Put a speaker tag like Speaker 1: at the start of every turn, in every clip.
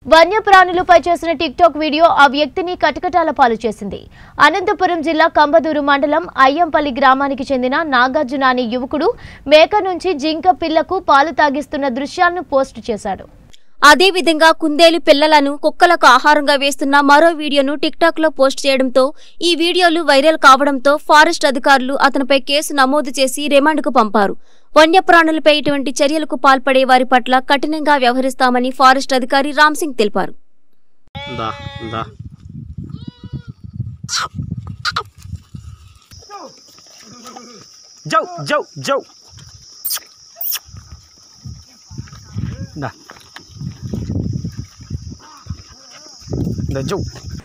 Speaker 1: వన్యప్రాణులపై చేసిన TikTok video ఆ వ్యక్తిని కటకటాల పాలు చేసింది అనంతపురం జిల్లా కంబదూరు మండలం అయ్యంపల్లి గ్రామానికి చెందిన నాగార్జున అనే యువకుడు మేక నుంచి జింక పిల్లకు పాలు తాగిస్తున్న దృశ్యాలను పోస్టు చేశాడు
Speaker 2: అదేవిధంగా కుందేలు పిల్లలను కుక్కలకు ఆహారంగా వేస్తున్న మరో వీడియోను టిక్టాక్ లో పోస్ట్ చేయడంతో ఈ వీడియోలు వైరల్ కావడంతో ఫారెస్ట్ అధికారులు అతనిపై కేసు నమోదు చేసి రిమాండ్కు పంపారు వన్యప్రాణులపై ఇటువంటి చర్యలకు పాల్పడే వారి పట్ల కఠినంగా వ్యవహరిస్తామని ఫారెస్ట్ అధికారి రామ్ సింగ్ తెలిపారు
Speaker 3: దా దా జౌ జౌ జౌ దా దా జౌ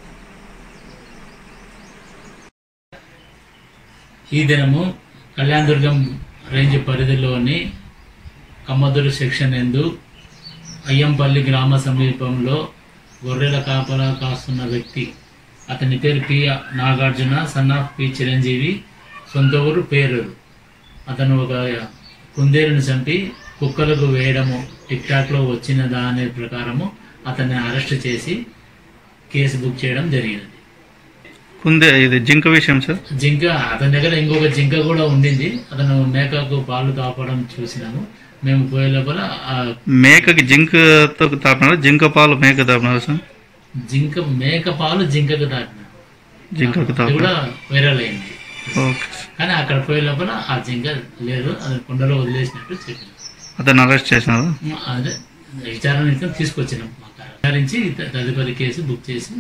Speaker 4: ఈ దినము కళ్యాణదుర్గం రేంజ్ పరిధిలోని కమ్మదురు సెక్షన్ ఎందు అయ్యంపల్లి గ్రామ సమీపంలో గొర్రెల కాపలా కాస్తున్న వ్యక్తి అతని పేరు P Nagarjuna son of P Chiranjeevi సొంత ఊరు పేరూరు అతను ఒక కుందేలును చంపి కుక్కలకు వేయడము టిక్టాక్లో వచ్చిన దాని ప్రకారము అతన్ని అరెస్ట్ చేసి కేసు బుక్ చేయడం జరిగింది
Speaker 5: కుందే ఇది జింక విషయం సార్
Speaker 4: జింక అతని దగ్గర ఇంకొక జింక కూడా ఉండింది అతను మేకకు పాలు తాపడం చూసినాము మేము పోయే లోపల ఆ
Speaker 5: మేకకి జింకతో తాపినారు జింక పాలు మేక తాపినారు సార్
Speaker 4: జింక మేక పాలు జింకకు తాకిన
Speaker 5: జింకకు
Speaker 4: అది
Speaker 5: తాపినారు
Speaker 4: కూడా వైరల్ అయింది
Speaker 5: ఓకే సార్.
Speaker 4: కానీ అక్కడ పోయే లోపల ఆ జింక లేదు అది కుండలో వదిలేసినట్టు చెప్పిన
Speaker 5: అతను అరెస్ట్ చేసినారు
Speaker 4: అదే విచారణ నిమిత్తం తీసుకొచ్చినాం మాకు విచారించి తదుపరి కేసు బుక్ చేసి